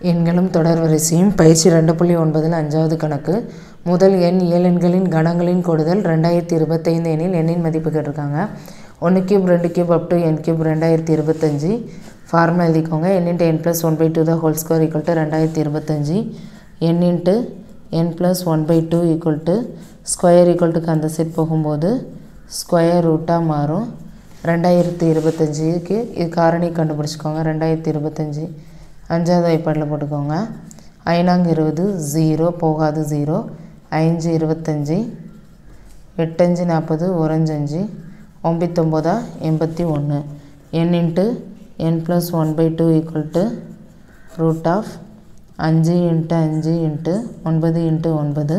எண்களும் தொடர் வரிசையும் பயிற்சி ரெண்டு புள்ளி ஒன்பதில் அஞ்சாவது கணக்கு முதல் எண் இயலெண்களின் கணங்களின் கூடுதல் ரெண்டாயிரத்தி இருபத்தைந்து எண்ணில் எண்ணின் மதிப்பு கேட்டிருக்காங்க ஒன்று கியூப் ரெண்டு cube up to n cube ரெண்டாயிரத்தி இருபத்தஞ்சி ஃபார்முலா எழுதிக்கோங்க n into n plus one by two the whole square equal to ரெண்டாயிரத்தி இருபத்தஞ்சி n into n plus one by two equal to square equal டுக்கு அந்த செட் போகும்போது square ரூட்டாக மாறும் ரெண்டாயிரத்தி இருபத்தஞ்சிக்கு இது காரணி கண்டுபிடிச்சிக்கோங்க ரெண்டாயிரத்தி இருபத்தஞ்சி அஞ்சாவது ஐப்பாடில் போட்டுக்கோங்க ஐநாங்க இருபது ஜீரோ போகாது ஜீரோ ஐஞ்சு இருபத்தஞ்சி எட்டஞ்சு நாற்பது ஒரஞ்சஞ்சு ஒம்பத்தொம்போதா எண்பத்தி ஒன்று n into n plus one by two equal to root of அஞ்சு இன்ட்டு அஞ்சு இன்ட்டு ஒன்பது இன்ட்டு ஒன்பது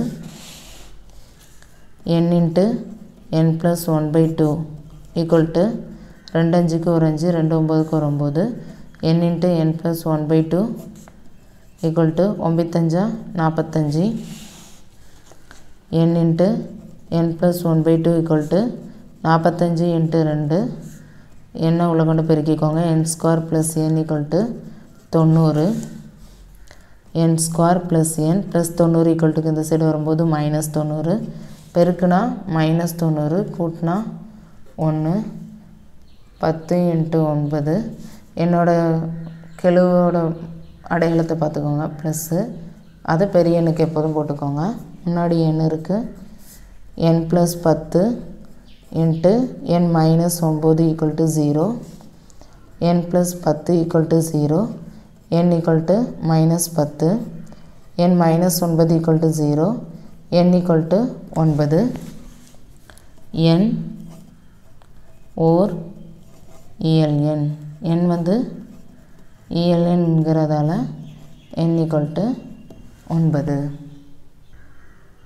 n into n plus one by two equal to ரெண்டு அஞ்சுக்கு ஒரு அஞ்சு ரெண்டு ஒம்போதுக்கு ஒரு ஒம்பது n into n plus one by two equal to ஒம்பத்தஞ்சா நாற்பத்தஞ்சி n into n plus one by two equal to நாற்பத்தஞ்சு இன்ட்டு ரெண்டு என்ன உள்ள கொண்டு பெருக்கிக்கோங்க n square plus N equal to தொண்ணூறு n square plus n plus தொண்ணூறு ஈக்குவல் டுக்கு இந்த சைடு வரும்போது மைனஸ் தொண்ணூறு பெருக்குனா மைனஸ் தொண்ணூறு கூட்டினா ஒன்று பத்து இன்ட்டு ஒன்பது என்னோடய கெழுவோட அடையாளத்தை பார்த்துக்கோங்க ப்ளஸ்ஸு அதை பெரிய எண்ணுக்கு எப்போதும் போட்டுக்கோங்க முன்னாடி எண் இருக்குது என் ப்ளஸ் பத்து இன்ட்டு என் மைனஸ் ஒம்பது equal to zero n plus பத்து equal to zero n equal to minus பத்து என் மைனஸ் ஒன்பது equal to zero n equal to ஒன்பது என் ஓர் இயல் எண் எண் வந்து இயல் எண்கிறதால என் ஈக்குவல் டு ஒன்பது